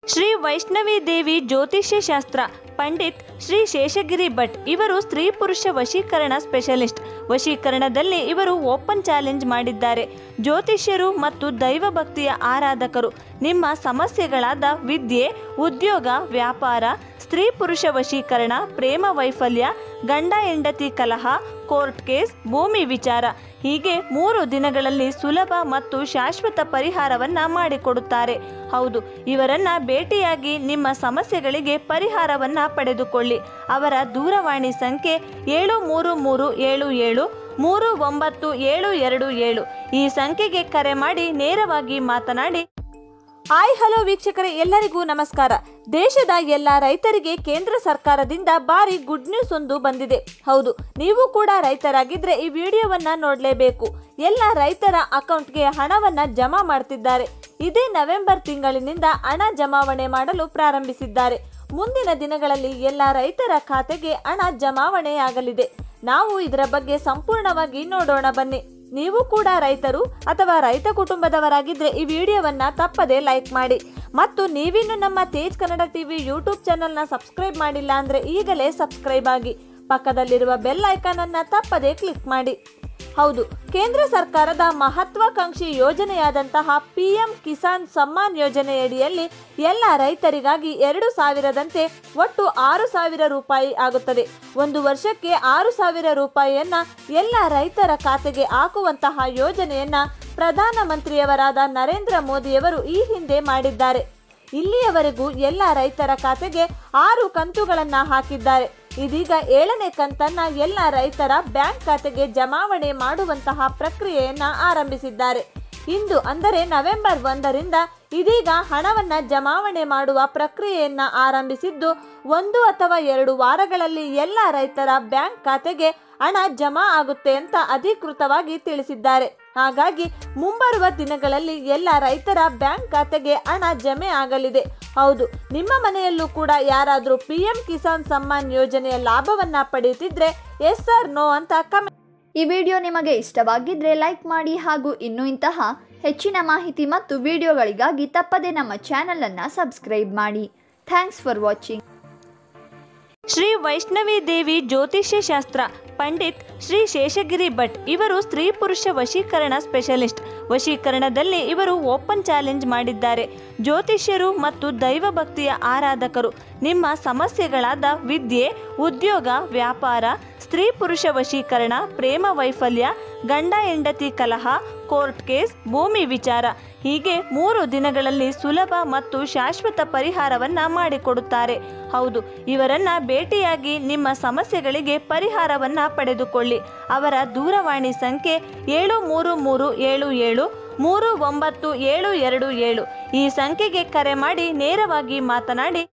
ಶ್ರೀ ವೈಷ್ಣವಿ ದೇವಿ ಜ್ಯೋತಿಷ್ಯ ಶಾಸ್ತ್ರ ಪಂಡಿತ್ ಶ್ರೀ ಶೇಷಗಿರಿ ಭಟ್ ಇವರು ಸ್ತ್ರೀ ಪುರುಷ ವಶೀಕರಣ ಸ್ಪೆಷಲಿಸ್ಟ್ ವಶೀಕರಣದಲ್ಲಿ ಇವರು ಓಪನ್ ಚಾಲೆಂಜ್ ಮಾಡಿದ್ದಾರೆ ಜ್ಯೋತಿಷ್ಯರು ಮತ್ತು ದೈವ ಭಕ್ತಿಯ ಆರಾಧಕರು ನಿಮ್ಮ ಸಮಸ್ಯೆಗಳಾದ ವಿದ್ಯೆ ಉದ್ಯೋಗ ವ್ಯಾಪಾರ ಸ್ತ್ರೀ ಪುರುಷ ವಶೀಕರಣ ಪ್ರೇಮ ವೈಫಲ್ಯ ಗಂಡ ಹೆಂಡತಿ ಕಲಹ ಕೋರ್ಟ್ ಕೇಸ್ ಭೂಮಿ ವಿಚಾರ ಹೀಗೆ ಮೂರು ದಿನಗಳಲ್ಲಿ ಸುಲಭ ಮತ್ತು ಶಾಶ್ವತ ಪರಿಹಾರವನ್ನ ಮಾಡಿಕೊಡುತ್ತಾರೆ ಹೌದು ಇವರನ್ನ ಭೇಟಿಯಾಗಿ ನಿಮ್ಮ ಸಮಸ್ಯೆಗಳಿಗೆ ಪರಿಹಾರವನ್ನ ಪಡೆದುಕೊಳ್ಳಿ ಅವರ ದೂರವಾಣಿ ಸಂಖ್ಯೆ ಏಳು ಮೂರು ಮೂರು ಏಳು ಏಳು ಮೂರು ಒಂಬತ್ತು ಏಳು ಎರಡು ಏಳು ಈ ಸಂಖ್ಯೆಗೆ ಕರೆ ಮಾಡಿ ನೇರವಾಗಿ ಮಾತನಾಡಿ ಹಾಯ್ ಹಲೋ ವೀಕ್ಷಕರೇ ಎಲ್ಲರಿಗೂ ನಮಸ್ಕಾರ ದೇಶದ ಎಲ್ಲ ರೈತರಿಗೆ ಕೇಂದ್ರ ಸರ್ಕಾರದಿಂದ ಭಾರಿ ಗುಡ್ ನ್ಯೂಸ್ ಒಂದು ಬಂದಿದೆ ಹೌದು ನೀವು ಕೂಡ ರೈತರಾಗಿದ್ರೆ ಈ ವಿಡಿಯೋವನ್ನ ನೋಡಲೇಬೇಕು ಎಲ್ಲ ರೈತರ ಅಕೌಂಟ್ಗೆ ಹಣವನ್ನ ಜಮಾ ಮಾಡ್ತಿದ್ದಾರೆ ಇದೇ ನವೆಂಬರ್ ತಿಂಗಳಿನಿಂದ ಹಣ ಜಮಾವಣೆ ಮಾಡಲು ಪ್ರಾರಂಭಿಸಿದ್ದಾರೆ ಮುಂದಿನ ದಿನಗಳಲ್ಲಿ ಎಲ್ಲ ರೈತರ ಖಾತೆಗೆ ಹಣ ಜಮಾವಣೆಯಾಗಲಿದೆ ನಾವು ಇದರ ಬಗ್ಗೆ ಸಂಪೂರ್ಣವಾಗಿ ನೋಡೋಣ ಬನ್ನಿ ನೀವು ಕೂಡ ರೈತರು ಅಥವಾ ರೈತ ಕುಟುಂಬದವರಾಗಿದ್ದರೆ ಈ ವಿಡಿಯೋವನ್ನ ತಪ್ಪದೆ ಲೈಕ್ ಮಾಡಿ ಮತ್ತು ನೀವಿನ್ನು ನಮ್ಮ ತೇಜ್ ಕನ್ನಡ ಟಿವಿ ಯೂಟ್ಯೂಬ್ ಚಾನೆಲ್ನ ಸಬ್ಸ್ಕ್ರೈಬ್ ಮಾಡಿಲ್ಲ ಅಂದರೆ ಈಗಲೇ ಸಬ್ಸ್ಕ್ರೈಬ್ ಆಗಿ ಪಕ್ಕದಲ್ಲಿರುವ ಬೆಲ್ ಐಕಾನ್ ಅನ್ನ ತಪ್ಪದೆ ಕ್ಲಿಕ್ ಮಾಡಿ ಹೌದು ಕೇಂದ್ರ ಸರ್ಕಾರದ ಮಹತ್ವಾಕಾಂಕ್ಷಿ ಯೋಜನೆಯಾದಂತಹ ಪಿ ಎಂ ಕಿಸಾನ್ ಸಮ್ಮಾನ್ ಯೋಜನೆಯಡಿಯಲ್ಲಿ ಎಲ್ಲ ರೈತರಿಗಾಗಿ ಎರಡು ಸಾವಿರದಂತೆ ಒಟ್ಟು ಆರು ಸಾವಿರ ರೂಪಾಯಿ ಆಗುತ್ತದೆ ಒಂದು ವರ್ಷಕ್ಕೆ ಆರು ಸಾವಿರ ರೂಪಾಯಿಯನ್ನ ಎಲ್ಲ ರೈತರ ಖಾತೆಗೆ ಹಾಕುವಂತಹ ಯೋಜನೆಯನ್ನ ಪ್ರಧಾನಮಂತ್ರಿಯವರಾದ ನರೇಂದ್ರ ಮೋದಿಯವರು ಈ ಹಿಂದೆ ಮಾಡಿದ್ದಾರೆ ಇಲ್ಲಿಯವರೆಗೂ ಎಲ್ಲ ರೈತರ ಖಾತೆಗೆ ಆರು ಕಂತುಗಳನ್ನ ಹಾಕಿದ್ದಾರೆ ಇದೀಗ ಏಳನೇ ಕಂತನ್ನ ಎಲ್ಲ ರೈತರ ಬ್ಯಾಂಕ್ ಖಾತೆಗೆ ಜಮಾವಣೆ ಮಾಡುವಂತಹ ಪ್ರಕ್ರಿಯೆಯನ್ನ ಆರಂಭಿಸಿದ್ದಾರೆ ಇಂದು ಅಂದರೆ ನವೆಂಬರ್ ಒಂದರಿಂದ ಇದೀಗ ಹಣವನ್ನ ಜಮಾವಣೆ ಮಾಡುವ ಪ್ರಕ್ರಿಯೆಯನ್ನ ಆರಂಭಿಸಿದ್ದು ಒಂದು ಅಥವಾ ಎರಡು ವಾರಗಳಲ್ಲಿ ಎಲ್ಲ ರೈತರ ಬ್ಯಾಂಕ್ ಖಾತೆಗೆ ಹಣ ಜಮಾ ಆಗುತ್ತೆ ಅಂತ ಅಧಿಕೃತವಾಗಿ ತಿಳಿಸಿದ್ದಾರೆ ಹಾಗಾಗಿ ಮುಂಬರುವ ದಿನಗಳಲ್ಲಿ ಎಲ್ಲ ರೈತರ ಬ್ಯಾಂಕ್ ಖಾತೆಗೆ ಹಣ ಜಮೆ ಆಗಲಿದೆ ಹೌದು ನಿಮ್ಮ ಮನೆಯಲ್ಲೂ ಕೂಡ ಯಾರಾದರೂ ಪಿ ಎಂ ಕಿಸಾನ್ ಸಮ್ಮಾನ್ ಯೋಜನೆಯ ಲಾಭವನ್ನ ಪಡೆಯುತ್ತಿದ್ರೆ ಎಸ್ ಆರ್ ನೋ ಅಂತ ಕಮೆಂಟ್ ಈ ವಿಡಿಯೋ ನಿಮಗೆ ಇಷ್ಟವಾಗಿದ್ದರೆ ಲೈಕ್ ಮಾಡಿ ಹಾಗೂ ಇನ್ನೂ ಇಂತಹ ಹೆಚ್ಚಿನ ಮಾಹಿತಿ ಮತ್ತು ವಿಡಿಯೋಗಳಿಗಾಗಿ ತಪ್ಪದೇ ನಮ್ಮ ಚಾನಲನ್ನು ಸಬ್ಸ್ಕ್ರೈಬ್ ಮಾಡಿ thanks for watching Shri Vaishnavi Devi ಜ್ಯೋತಿಷ್ಯ ಶಾಸ್ತ್ರ ಪಂಡಿತ್ ಶ್ರೀ ಶೇಷಗಿರಿ ಭಟ್ ಇವರು ಸ್ತ್ರೀ ಪುರುಷ ವಶೀಕರಣ ಸ್ಪೆಷಲಿಸ್ಟ್ ವಶೀಕರಣದಲ್ಲಿ ಇವರು ಓಪನ್ ಚಾಲೆಂಜ್ ಮಾಡಿದ್ದಾರೆ ಜ್ಯೋತಿಷ್ಯರು ಮತ್ತು ದೈವ ಭಕ್ತಿಯ ಆರಾಧಕರು ನಿಮ್ಮ ಸಮಸ್ಯೆಗಳಾದ ವಿದ್ಯೆ ಉದ್ಯೋಗ ವ್ಯಾಪಾರ ಸ್ತ್ರೀ ಪುರುಷ ವಶೀಕರಣ ಪ್ರೇಮ ವೈಫಲ್ಯ ಗಂಡ ಹೆಂಡತಿ ಕಲಹ ಕೋರ್ಟ್ ಕೇಸ್ ಭೂಮಿ ವಿಚಾರ ಹೀಗೆ ಮೂರು ದಿನಗಳಲ್ಲಿ ಸುಲಭ ಮತ್ತು ಶಾಶ್ವತ ಪರಿಹಾರವನ್ನ ಮಾಡಿಕೊಡುತ್ತಾರೆ ಹೌದು ಇವರನ್ನ ಭೇಟಿಯಾಗಿ ನಿಮ್ಮ ಸಮಸ್ಯೆಗಳಿಗೆ ಪರಿಹಾರವನ್ನ ಪಡೆದುಕೊಳ್ಳಿ ಅವರ ದೂರವಾಣಿ ಸಂಖ್ಯೆ ಏಳು ಮೂರು ಮೂರು ಏಳು ಏಳು ಮೂರು ಒಂಬತ್ತು ಏಳು ಎರಡು ಏಳು ಈ ಸಂಖ್ಯೆಗೆ ಕರೆ ಮಾಡಿ ನೇರವಾಗಿ ಮಾತನಾಡಿ